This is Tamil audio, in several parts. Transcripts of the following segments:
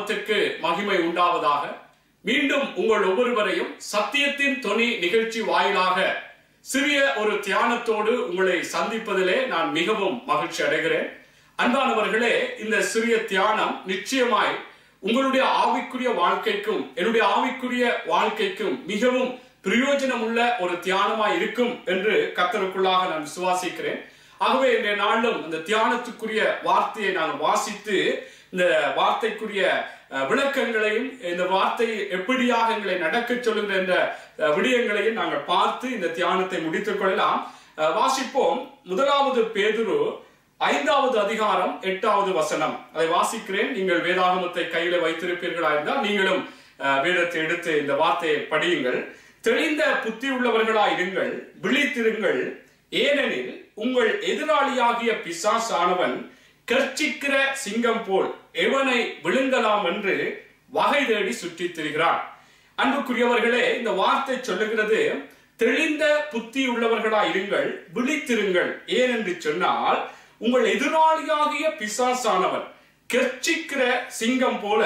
நாமத்துக்கு மகிமை உண்டாவதாக மீண்டும் உங்கள் ஒவ்வொருவரையும் சத்தியத்தின் தொனி நிகழ்ச்சி வாயிலாக சிறிய ஒரு தியானத்தோடு உங்களை சந்திப்பதிலே நான் மிகவும் மகிழ்ச்சி அடைகிறேன் அன்பானவர்களே இந்த சிறிய தியானம் நிச்சயமாய் உங்களுடைய ஆவிக்குரிய வாழ்க்கைக்கும் என்னுடைய ஆவிக்குரிய வாழ்க்கைக்கும் மிகவும் பிரயோஜனம் உள்ள ஒரு தியானமாய் இருக்கும் என்று கத்தருக்குள்ளாக நான் விசுவாசிக்கிறேன் ஆகவே இன்றைய நாளும் இந்த தியானத்துக்குரிய வார்த்தையை நான் வாசித்து இந்த வார்த்தைக்குரிய அஹ், விளக்கங்களையும் இந்த வார்த்தை எப்படியாக எங்களை நடக்கச் சொல்லுகிற என்ற அஹ், விடயங்களையும் நாங்கள் பார்த்து இந்த தியானத்தை முடித்துக் கொள்ளலாம் அஹ், வாசிப்போம் முதலாவது பேதுரு ஐந்தாவது அதிகாரம் எட்டாவது வசனம் அதை வாசிக்கிறேன் நீங்கள் வேதாகமத்தை கையில வைத்திருப்பீர்களா இருந்தால் நீங்களும் அஹ், வேதத்தை எடுத்து இந்த வார்த்தையை படியுங்கள் தெளிந்த புத்தி உள்ளவர்களாய் இருங்கள் விழித்திருங்கள் ஏனெனில் உங்கள் எதிராளியாகிய பிசாசானவன் கர்ச்சிக்கிற சிங்கம் போல் எவனை விழுங்கலாம் என்று வகை தேடி சுற்றித் திரிகிறான் அன்புக்குரியவர்களே இந்த வார்த்தை சொல்லுகிறது தெளிந்த புத்தி உள்ளவர்களாய் இருங்கள் விழித்திருங்கள் ஏன் என்று சொன்னால் உங்கள் எதிராளியாகிய பிசாசானவன் கெர்ச்சிக்கிற சிங்கம் போல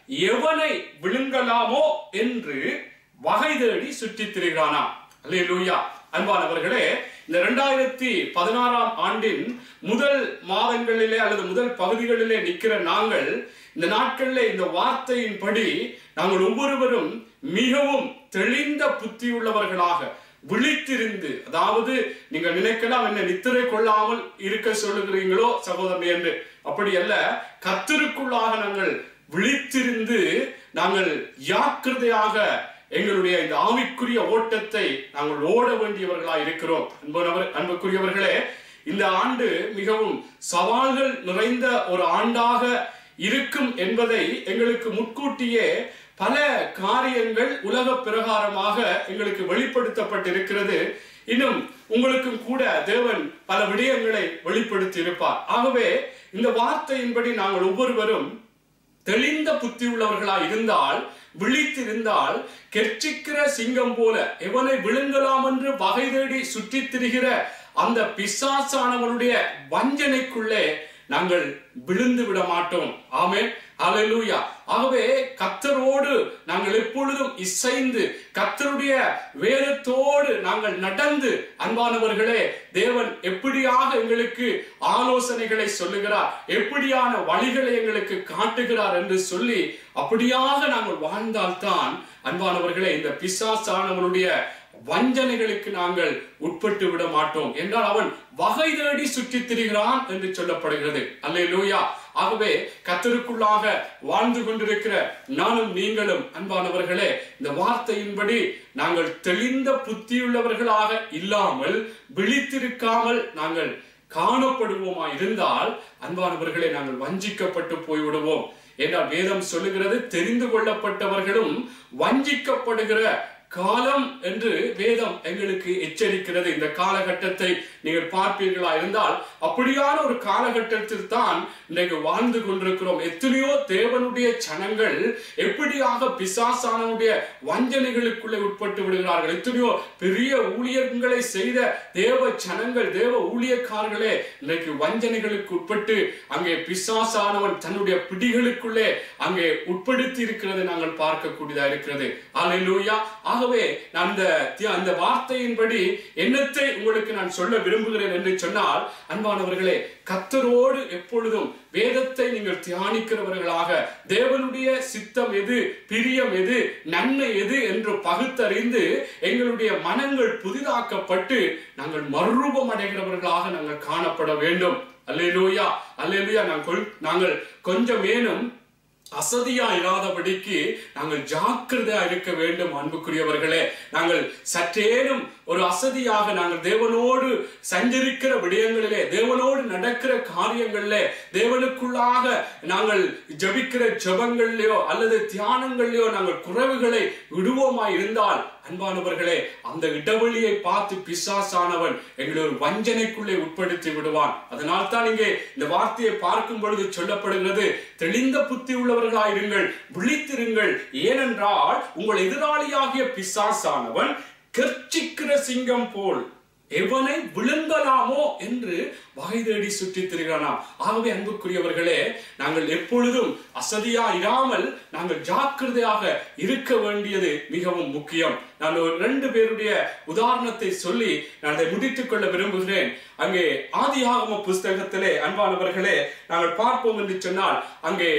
எவனை விழுங்கலாமோ என்று வகை தேடி சுற்றித் திரிகிறானா அல்லேலூயா அன்பானவர்களே இந்த இரண்டாயிரத்தி பதினாறாம் ஆண்டின் முதல் மாதங்களிலே அல்லது முதல் பகுதிகளிலே நிற்கிற நாங்கள் இந்த நாட்களிலே இந்த வார்த்தையின்படி நாங்கள் ஒவ்வொருவரும் மிகவும் தெளிந்த புத்தியுள்ளவர்களாக விழித்திருந்து அதாவது நீங்கள் நினைக்கலாம் என்ன நித்திரை கொள்ளாமல் இருக்க சொல்லுகிறீங்களோ சகோதரன் என்று அப்படி அல்ல கத்திற்குள்ளாக நாங்கள் விழித்திருந்து நாங்கள் யாக்கிரதையாக எங்களுடைய இந்த ஆவிக்குரிய ஓட்டத்தை நாங்கள் ஓட வேண்டியவர்களாக இருக்கிறோம் அன்பனவர் அன்புக்குரியவர்களே இந்த ஆண்டு மிகவும் சவால்கள் நிறைந்த ஒரு ஆண்டாக இருக்கும் என்பதை எங்களுக்கு முன்கூட்டியே பல காரியங்கள் உலக பிரகாரமாக எங்களுக்கு வெளிப்படுத்தப்பட்டிருக்கிறது இன்னும் உங்களுக்கும் கூட தேவன் பல விடயங்களை வெளிப்படுத்தி இருப்பார் ஆகவே இந்த வார்த்தையின்படி நாங்கள் ஒவ்வொருவரும் தெளிந்த புத்தி உள்ளவர்களாய் இருந்தால் விழித்திருந்தால் கெர்ச்சிக்கிற சிங்கம் போல எவனை விழுங்கலாம் என்று வகை தேடி சுற்றித் திரிகிற அந்த பிசாசானவனுடைய வஞ்சனைக்குள்ளே நாங்கள் விழுந்து விட மாட்டோம் ஆமே அல்லேலூயா ஆகவே கத்தரோடு நாங்கள் எப்பொழுதும் இசைந்து கத்தருடைய வேதத்தோடு நாங்கள் நடந்து அன்பானவர்களே தேவன் எப்படியாக எங்களுக்கு ஆலோசனைகளை சொல்லுகிறார் எப்படியான வழிகளை எங்களுக்கு காட்டுகிறார் என்று சொல்லி அப்படியாக நாங்கள் வாழ்ந்தால்தான் அன்பானவர்களே இந்த பிசாசானவனுடைய வஞ்சனைகளுக்கு நாங்கள் உட்பட்டு விட மாட்டோம் என்றால் அவன் வகை தேடி சுற்றித் திரிகிறான் என்று சொல்லப்படுகிறது அல்லேலூயா ஆகவே கத்தருக்குள்ளாக வாழ்ந்து கொண்டிருக்கிற நானும் நீங்களும் அன்பானவர்களே இந்த வார்த்தையின்படி நாங்கள் தெளிந்த புத்தியுள்ளவர்களாக இல்லாமல் விழித்திருக்காமல் நாங்கள் காணப்படுவோமா இருந்தால் அன்பானவர்களே நாங்கள் வஞ்சிக்கப்பட்டு போய்விடுவோம் என்றால் வேதம் சொல்லுகிறது தெரிந்து கொள்ளப்பட்டவர்களும் வஞ்சிக்கப்படுகிற காலம் என்று வேதம் எங்களுக்கு எச்சரிக்கிறது இந்த காலகட்டத்தை நீங்கள் பார்ப்பீர்களா இருந்தால் அப்படியான ஒரு காலகட்டத்தில் தான் இன்றைக்கு வாழ்ந்து கொண்டிருக்கிறோம் எத்தனையோ தேவனுடைய சனங்கள் எப்படியாக பிசாசானனுடைய வஞ்சனைகளுக்குள்ளே உட்பட்டு விடுகிறார்கள் எத்தனையோ பெரிய ஊழியர்களை செய்த தேவ சனங்கள் தேவ ஊழியக்காரர்களே இன்றைக்கு வஞ்சனைகளுக்கு உட்பட்டு அங்கே பிசாசானவன் தன்னுடைய பிடிகளுக்குள்ளே அங்கே உட்படுத்தி இருக்கிறதை நாங்கள் பார்க்கக்கூடியதா இருக்கிறது அல்லேலூயா ஆகவே நான் அந்த தி- அந்த வார்த்தையின்படி என்னத்தை உங்களுக்கு நான் சொல்ல விரும்புகிறேன் என்று சொன்னால் அன்பானவர்களே கத்தரோடு எப்பொழுதும் வேதத்தை நீங்கள் தியானிக்கிறவர்களாக தேவனுடைய சித்தம் எது பிரியம் எது நன்மை எது என்று பகுத்தறிந்து எங்களுடைய மனங்கள் புதிதாக்கப்பட்டு நாங்கள் மறுரூபம் அடைகிறவர்களாக நாங்கள் காணப்பட வேண்டும் அல்லேலூயா அல்லேலூயா நாங்கள் நாங்கள் கொஞ்சமேனும் அசதியா இராதபடிக்கு நாங்கள் ஜாக்கிரதையா இருக்க வேண்டும் அன்புக்குரியவர்களே நாங்கள் சற்றேனும் ஒரு அசதியாக நாங்கள் தேவனோடு சஞ்சரிக்கிற விடயங்களிலே தேவனோடு நடக்கிற காரியங்களிலே தேவனுக்குள்ளாக நாங்கள் ஜபிக்கிற ஜபங்கள்லயோ அல்லது தியானங்கள்லயோ நாங்கள் குறைவுகளை விடுவோமாய் இருந்தால் அன்பானவர்களே அந்த இடைவெளியை பார்த்து பிசாசானவன் எங்களை ஒரு வஞ்சனைக்குள்ளே உட்படுத்தி விடுவான் அதனால் தான் இங்கே இந்த வார்த்தையை பார்க்கும் பொழுது சொல்லப்படுகிறது தெளிந்த புத்தி உள்ளவர்களாயிருங்கள் விழித்திருங்கள் ஏனென்றால் உங்கள் எதிராளியாகிய பிசாசானவன் கர்ச்சிக்கிற சிங்கம் போல் எவனை விழுங்கலாமோ என்று வகை தேடி சுற்றி திரிகிறானாம் ஆகவே அன்புக்குரியவர்களே நாங்கள் எப்பொழுதும் அசதியா இராமல் நாங்கள் ஜாக்கிரதையாக இருக்க வேண்டியது மிகவும் முக்கியம் நான் ஒரு ரெண்டு பேருடைய உதாரணத்தை சொல்லி நான் அதை முடித்துக் கொள்ள விரும்புகிறேன் அங்கே ஆதியாகம புஸ்தகத்திலே அன்பானவர்களே நாங்கள் பார்ப்போம் என்று சொன்னால் அங்கே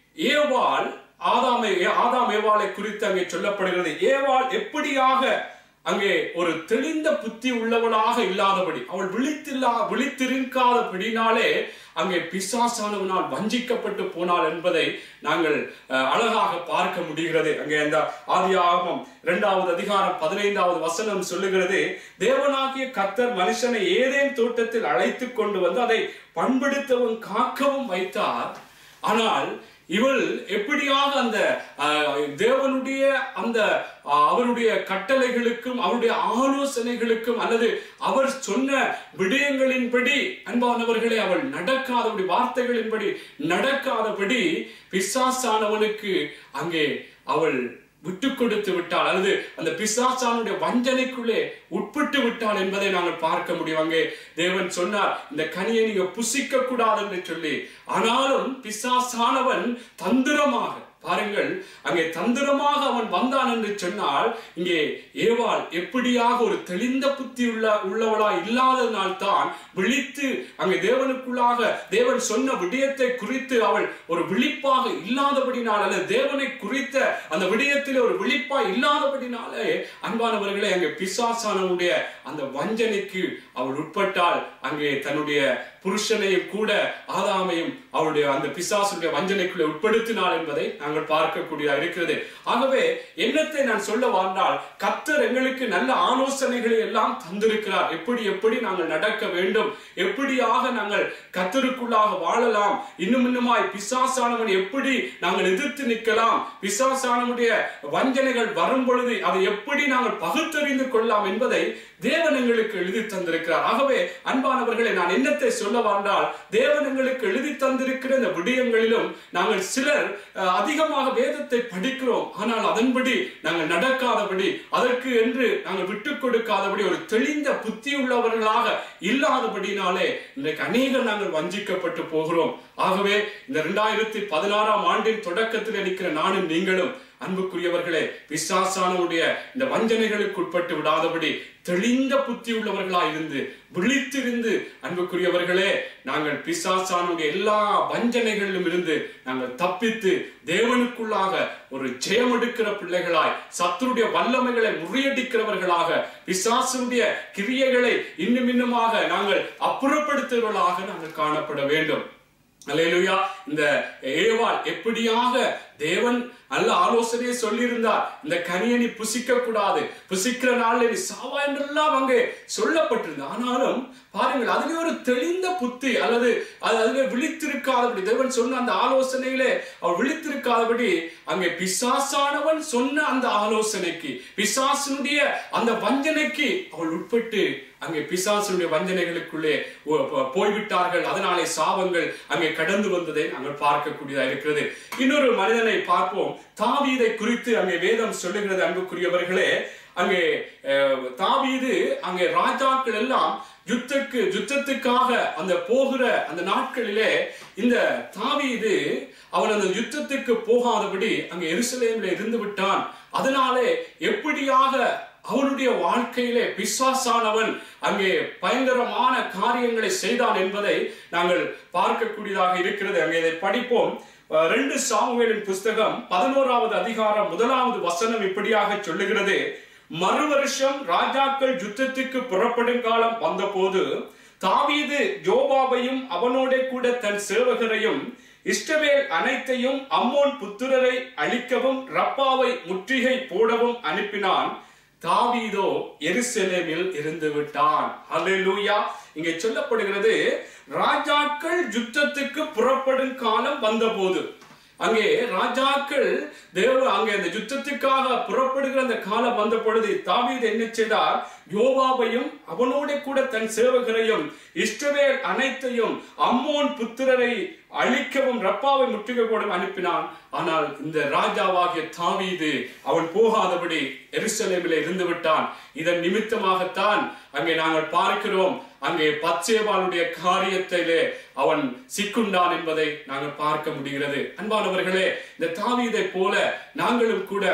ஏவாள் ஆதாமை ஆதாம் ஏவாளை குறித்து அங்கே சொல்லப்படுகிறது ஏவாள் எப்படியாக அங்கே ஒரு தெளிந்த புத்தி உள்ளவளாக இல்லாதபடி அவள் விழித்தில்லா விழித்திருக்காதபடினாலே அங்கே பிசாசானவனால் வஞ்சிக்கப்பட்டு போனாள் என்பதை நாங்கள் அஹ், அழகாக பார்க்க முடிகிறது அங்கே அந்த ஆதியாகமம் இரண்டாவது அதிகாரம் பதினைந்தாவது வசனம் சொல்லுகிறது தேவனாகிய கர்த்தர் மனுஷனை ஏதேன் தோட்டத்தில் அழைத்து கொண்டு வந்து அதை பண்படுத்தவும் காக்கவும் வைத்தார் ஆனால் இவள் எப்படியாக அந்த அஹ், தேவனுடைய அந்த அஹ், அவருடைய கட்டளைகளுக்கும் அவருடைய ஆலோசனைகளுக்கும் அல்லது அவர் சொன்ன விடயங்களின்படி அன்பானவர்களே அவள் நடக்காதபடி வார்த்தைகளின்படி நடக்காதபடி பிசாசானவனுக்கு அங்கே அவள் விட்டு கொடுத்து விட்டாள் அல்லது அந்த பிசாசானுடைய வஞ்சனைக்குள்ளே உட்பட்டு விட்டாள் என்பதை நாங்கள் பார்க்க முடியும் அங்கே தேவன் சொன்னார் இந்த கனியை நீங்க புசிக்க கூடாது என்று சொல்லி ஆனாலும் பிசாசானவன் தந்திரமாக பாருங்கள் அங்கே தந்திரமாக அவன் வந்தான் என்று சொன்னால் இங்கே ஏவாள் எப்படியாக ஒரு தெளிந்த புத்தி உள்ள உள்ளவளா இல்லாததனால் தான் விழித்து அங்கே தேவனுக்குள்ளாக தேவன் சொன்ன விடயத்தை குறித்து அவள் ஒரு விழிப்பாக இல்லாதபடினால் அல்லது தேவனை குறித்த அந்த விடயத்தில் ஒரு விழிப்பா இல்லாதபடினாலே அன்பானவர்களே அங்கே பிசாசானவனுடைய அந்த வஞ்சனைக்கு அவள் உட்பட்டால் அங்கே தன்னுடைய புருஷனையும் கூட ஆதாமையும் அவளுடைய அந்த பிசாசுடைய வஞ்சனைக்குள்ளே உட்படுத்தினாள் என்பதை நாங்கள் பார்க்கக்கூடியதா இருக்கிறது ஆகவே என்னத்தை நான் சொல்ல வாழ்ந்தால் கத்தர் எங்களுக்கு நல்ல ஆலோசனைகளை எல்லாம் தந்திருக்கிறார் எப்படி எப்படி நாங்கள் நடக்க வேண்டும் எப்படியாக நாங்கள் கத்தருக்குள்ளாக வாழலாம் இன்னும் இன்னுமாய் பிசாசானவன் எப்படி நாங்கள் எதிர்த்து நிற்கலாம் பிசாசானவனுடைய வஞ்சனைகள் வரும் பொழுது அதை எப்படி நாங்கள் பகுத்தறிந்து கொள்ளலாம் என்பதை தேவன் எங்களுக்கு எழுதி தந்திருக்கிறார் ஆகவே அன்பானவர்களை நான் என்னத்தை சொல்ல வாழ்ந்தால் தேவன் எங்களுக்கு எழுதி தந்திருக்கிற இந்த விடயங்களிலும் நாங்கள் சிலர் அஹ், அதிகமாக வேதத்தை படிக்கிறோம் ஆனால் அதன்படி நாங்கள் நடக்காதபடி அதற்கு என்று நாங்கள் விட்டு கொடுக்காதபடி ஒரு தெளிந்த புத்தி உள்ளவர்களாக இல்லாதபடினாலே இன்றைக்கு அநேகர் நாங்கள் வஞ்சிக்கப்பட்டு போகிறோம் ஆகவே இந்த இரண்டாயிரத்தி பதினாறாம் ஆண்டின் தொடக்கத்தில் நிற்கிற நானும் நீங்களும் அன்புக்குரியவர்களே பிசாசானவுடைய இந்த வஞ்சனைகளுக்கு உட்பட்டு விடாதபடி தெளிந்த புத்தி உள்ளவர்களா இருந்து விழித்திருந்து அன்புக்குரியவர்களே நாங்கள் பிசாசானுடைய எல்லா வஞ்சனைகளிலும் இருந்து நாங்கள் தப்பித்து தேவனுக்குள்ளாக ஒரு ஜெயமெடுக்கிற பிள்ளைகளாய் சத்துருடைய வல்லமைகளை முறியடிக்கிறவர்களாக பிசாசுடைய கிரியைகளை இன்னும் இன்னுமாக நாங்கள் அப்புறப்படுத்துவர்களாக நாங்கள் காணப்பட வேண்டும் அல்லேலூயா இந்த ஏவாள் எப்படியாக தேவன் நல்ல ஆலோசனையை சொல்லியிருந்தார் இந்த கனியை நீ புசிக்க கூடாது புசிக்கிற நாள்ல நீ சாவா என்றெல்லாம் அங்கே சொல்லப்பட்டிருந்தது ஆனாலும் பாருங்கள் அதுல ஒரு தெளிந்த புத்தி அல்லது அது அதுல விழித்திருக்காதபடி தேவன் சொன்ன அந்த ஆலோசனையிலே அவள் விழித்திருக்காதபடி அங்கே பிசாசானவன் சொன்ன அந்த ஆலோசனைக்கு பிசாசனுடைய அந்த வஞ்சனைக்கு அவள் உட்பட்டு அங்கே பிசாசனுடைய வஞ்சனைகளுக்குள்ளே ஒ- போ- போய்விட்டார்கள் அதனாலே சாபங்கள் அங்கே கடந்து வந்ததை நாங்கள் பார்க்கக்கூடியதா இருக்கிறது இன்னொரு மனிதனை பார்ப்போம் தாவீதை குறித்து அங்கே வேதம் சொல்லுகிறது அன்புக்குரியவர்களே அங்கே அஹ், தாவீது அங்கே ராஜாக்கள் எல்லாம் யுத்தக்கு யுத்தத்துக்காக அந்த போகிற அந்த நாட்களிலே இந்த தாவீது அவன் அந்த யுத்தத்துக்கு போகாதபடி அங்கே எருசலேமில் இருந்து விட்டான் அதனாலே எப்படியாக அவனுடைய வாழ்க்கையிலே பிசாசானவன் அங்கே பயங்கரமான காரியங்களை செய்தான் என்பதை நாங்கள் பார்க்கக்கூடியதாக இருக்கிறது அங்கே இதை படிப்போம் அஹ், ரெண்டு சாமுவேலின் புஸ்தகம் பதினோராவது அதிகாரம் முதலாவது வசனம் இப்படியாக சொல்லுகிறது மறு வருஷம் ராஜாக்கள் யுத்தத்துக்கு புறப்படும் காலம் வந்தபோது தாவீது ஜோபாபையும் அவனோட கூட தன் சேவகரையும் இஷ்டவேல் அனைத்தையும் அம்மோன் புத்திரரை அழிக்கவும் ரப்பாவை முற்றுகை போடவும் அனுப்பினான் தாவீதோ எருசலேமில் இருந்து விட்டான் அல்லேலூயா இங்கே சொல்லப்படுகிறது ராஜாக்கள் யுத்தத்துக்கு புறப்படும் காலம் வந்தபோது அங்கே ராஜாக்கள் தேவ அங்கே அந்த யுத்தத்துக்காக புறப்படுகிற அந்த காலம் வந்த பொழுது தாவீது என்ன செய்தார் யோவாபையும் அவனோட கூட தன் சேவகரையும் இஷ்டவேல் அனைத்தையும் அம்மோன் புத்திரரை அழிக்கவும் ரப்பாவை முற்றுகை போடவும் அனுப்பினான் ஆனால் இந்த ராஜாவாகிய தாவீது அவன் போகாதபடி எருசலேமிலே இருந்து விட்டான் இதன் நிமித்தமாகத்தான் அங்கே நாங்கள் பார்க்கிறோம் அங்கே பச்சேவாளுடைய காரியத்திலே அவன் சிக்குண்டான் என்பதை நாங்கள் பார்க்க முடிகிறது அன்பானவர்களே இந்த தாவீதை போல நாங்களும் கூட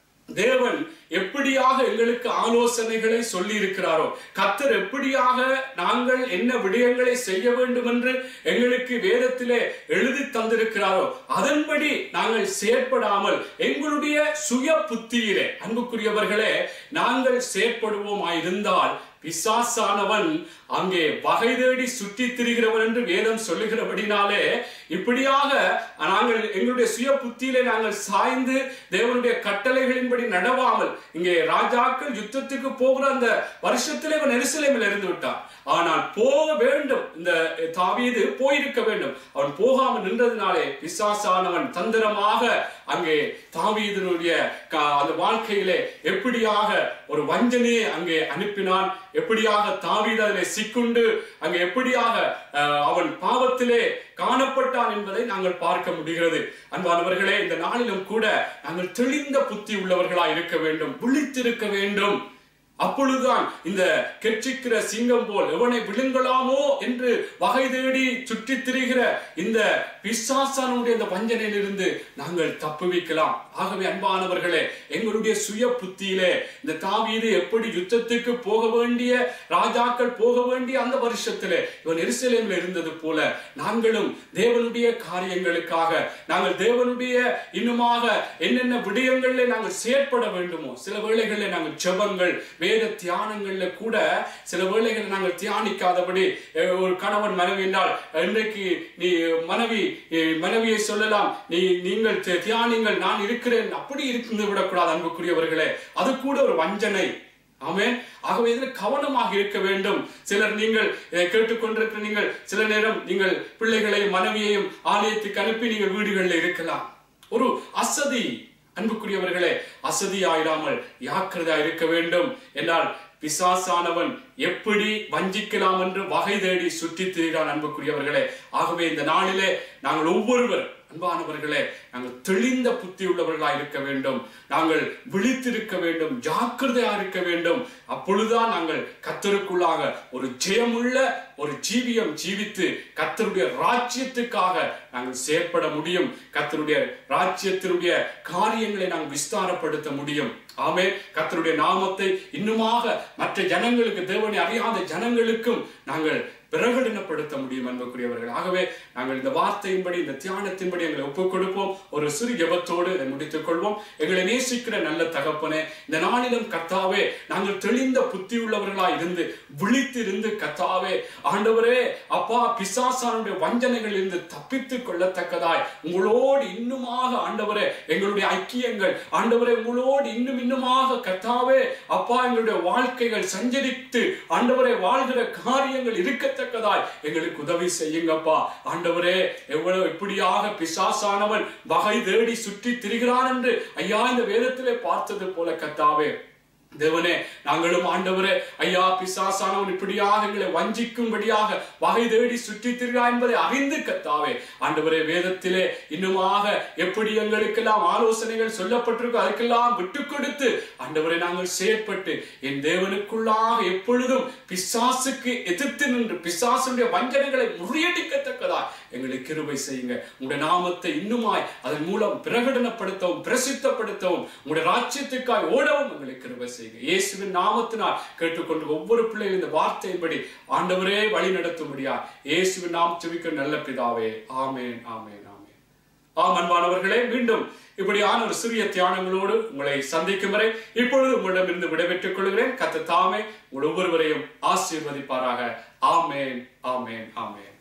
தேவன் எப்படியாக எங்களுக்கு ஆலோசனைகளை சொல்லி இருக்கிறாரோ கத்தர் எப்படியாக நாங்கள் என்ன விடயங்களை செய்ய வேண்டும் என்று எங்களுக்கு வேதத்திலே எழுதி தந்திருக்கிறாரோ அதன்படி நாங்கள் செயற்படாமல் எங்களுடைய சுய புத்தியிலே அன்புக்குரியவர்களே நாங்கள் செயற்படுவோமாயிருந்தால் பிசாசானவன் அங்கே வகை தேடி சுற்றி திரிகிறவன் என்று வேதம் சொல்லுகிறபடினாலே இப்படியாக நாங்கள் எங்களுடைய சுய புத்தியிலே நாங்கள் சாய்ந்து தேவனுடைய கட்டளைகளின்படி நடவாமல் இங்கே ராஜாக்கள் யுத்தத்துக்கு போகிற அந்த வருஷத்திலே அவன் எருசலேமில் இருந்து விட்டான் ஆனால் போக வேண்டும் இந்த தாவீது போயிருக்க வேண்டும் அவன் போகாமல் நின்றதுனாலே பிசாசானவன் தந்திரமாக அங்கே தாவீதனுடைய க- அந்த வாழ்க்கையிலே எப்படியாக ஒரு வஞ்சனையை அங்கே அனுப்பினான் எப்படியாக தாவீது அதிலே சிக்குண்டு அங்கே எப்படியாக அஹ், அவன் பாவத்திலே காணப்பட்டான் என்பதை நாங்கள் பார்க்க முடிகிறது அன்பானவர்களே இந்த நாளிலும் கூட நாங்கள் தெளிந்த புத்தி உள்ளவர்களாய் இருக்க வேண்டும் விழித்திருக்க வேண்டும் அப்பொழுதுதான் இந்த கெட்சிக்கிற சிங்கம் போல் எவனை விழுங்கலாமோ என்று வகை தேடி சுற்றித் திரிகிற இந்த பிசாசானுடைய இந்த வஞ்சனையிலிருந்து நாங்கள் தப்புவிக்கலாம் ஆகவே அன்பானவர்களே எங்களுடைய சுய புத்தியிலே இந்த தாவீது எப்படி யுத்தத்துக்கு போக வேண்டிய ராஜாக்கள் போக வேண்டிய அந்த வருஷத்திலே இவன் எருசலேமில் இருந்தது போல நாங்களும் தேவனுடைய காரியங்களுக்காக நாங்கள் தேவனுடைய இன்னுமாக என்னென்ன விடயங்களில் நாங்கள் செயற்பட வேண்டுமோ சில வேளைகளில் நாங்கள் ஜெபங்கள் வேத தியானங்கள்ல கூட சில வேளைகளில் நாங்கள் தியானிக்காதபடி அஹ், ஒரு கணவன் மனைவி என்றால் இன்றைக்கு நீ மனைவி அஹ், மனைவியை சொல்லலாம் நீ நீங்கள் தி- தியானிங்கள் நான் இருக்கிறேன் அப்படி இருந்து விடக்கூடாது அன்புக்குரியவர்களே அது கூட ஒரு வஞ்சனை ஆமென் ஆகவே இதில் கவனமாக இருக்க வேண்டும் சிலர் நீங்கள் இதை கேட்டுக்கொண்டிருக்கிற நீங்கள் சில நேரம் நீங்கள் பிள்ளைகளையும் மனைவியையும் ஆலயத்துக்கு அனுப்பி நீங்கள் வீடுகளில் இருக்கலாம் ஒரு அசதி அன்புக்குரியவர்களே அசதி ஆயிடாமல் யாக்கிரதா இருக்க வேண்டும் என்றால் பிசாசானவன் எப்படி வஞ்சிக்கலாம் என்று வகை தேடி சுற்றித் திரிகிறான் அன்புக்குரியவர்களே ஆகவே இந்த நாளிலே நாங்கள் ஒவ்வொருவர் அன்பானவர்களே நாங்கள் தெளிந்த புத்தி உள்ளவர்களாய் இருக்க வேண்டும் நாங்கள் விழித்திருக்க வேண்டும் ஜாக்கிரதையா இருக்க வேண்டும் அப்பொழுதுதான் நாங்கள் கத்தருக்குள்ளாக ஒரு ஜெயமுள்ள ஒரு ஜீவியம் ஜீவித்து கத்தருடைய ராஜ்யத்துக்காக நாங்கள் செயற்பட முடியும் கத்தருடைய ராஜ்யத்தினுடைய காரியங்களை நாங்கள் விஸ்தாரப்படுத்த முடியும் ஆமே கத்தருடைய நாமத்தை இன்னுமாக மற்ற ஜனங்களுக்கு தேவனை அறியாத ஜனங்களுக்கும் நாங்கள் பிரகடனப்படுத்த முடியும் அன்புக்குரியவர்கள் ஆகவே நாங்கள் இந்த வார்த்தையின்படி இந்த தியானத்தின்படி எங்களை ஒப்புக் கொடுப்போம் ஒரு சிறு ஜெபத்தோடு இதை முடித்துக் கொள்வோம் எங்களை நேசிக்கிற நல்ல தகப்பனே இந்த நாளிலும் கத்தாவே நாங்கள் தெளிந்த புத்தி உள்ளவர்களாய் இருந்து விழித்திருந்து கத்தாவே ஆண்டவரே அப்பா பிசாசானுடைய வஞ்சனைகளில் இருந்து தப்பித்துக் கொள்ளத்தக்கதாய் உங்களோடு இன்னுமாக ஆண்டவரே எங்களுடைய ஐக்கியங்கள் ஆண்டவரே உங்களோடு இன்னும் இன்னுமாக கத்தாவே அப்பா எங்களுடைய வாழ்க்கைகள் சஞ்சரித்து ஆண்டவரே வாழ்கிற காரியங்கள் இருக்கத்தக்கதாய் எங்களுக்கு உதவி செய்யுங்கப்பா ஆண்டவரே எவ்வளவு இப்படியாக பிசாசானவன் வகை தேடி சுற்றி திரிகிறான் என்று ஐயா இந்த வேதத்திலே பார்த்தது போல கத்தாவே தேவனே நாங்களும் ஆண்டவரே ஐயா பிசாசானவன் இப்படியாக எங்களை வஞ்சிக்கும்படியாக வகை தேடி சுற்றி திரிகிறா என்பதை அறிந்து கத்தாவே ஆண்டவரே வேதத்திலே இன்னுமாக எப்படி எங்களுக்கெல்லாம் ஆலோசனைகள் சொல்லப்பட்டிருக்கோ அதுக்கெல்லாம் விட்டு கொடுத்து ஆண்டவரை நாங்கள் செயற்பட்டு என் தேவனுக்குள்ளாக எப்பொழுதும் பிசாசுக்கு எதிர்த்து நின்று பிசாசுடைய வஞ்சனைகளை முறியடிக்கத்தக்கதா எங்களுக்கு கிருபை செய்யுங்க உங்களுடைய நாமத்தை இன்னுமாய் அதன் மூலம் பிரகடனப்படுத்தவும் பிரசித்தப்படுத்தவும் உங்களுடைய ராஜ்யத்துக்காய் ஓடவும் எங்களுக்கு கிருபை செய்யுங்க இயேசுவின் நாமத்தினால் கேட்டுக்கொண்டு ஒவ்வொரு பிள்ளையும் இந்த வார்த்தையின்படி ஆண்டவரே வழி நடத்தும்படியா இயேசுவின் நாம் செவிக்க நல்ல பிதாவே ஆமேன் ஆமேன் ஆமேன் ஆம் அன்பானவர்களே மீண்டும் இப்படியான ஒரு சிறிய தியானங்களோடு உங்களை சந்திக்கும் வரை இப்பொழுது உங்களிடமிருந்து விடைபெற்றுக் கொள்கிறேன் கத்த தாமே உங்கள் ஒவ்வொருவரையும் ஆசீர்வதிப்பாராக ஆமேன் ஆமேன் ஆமேன்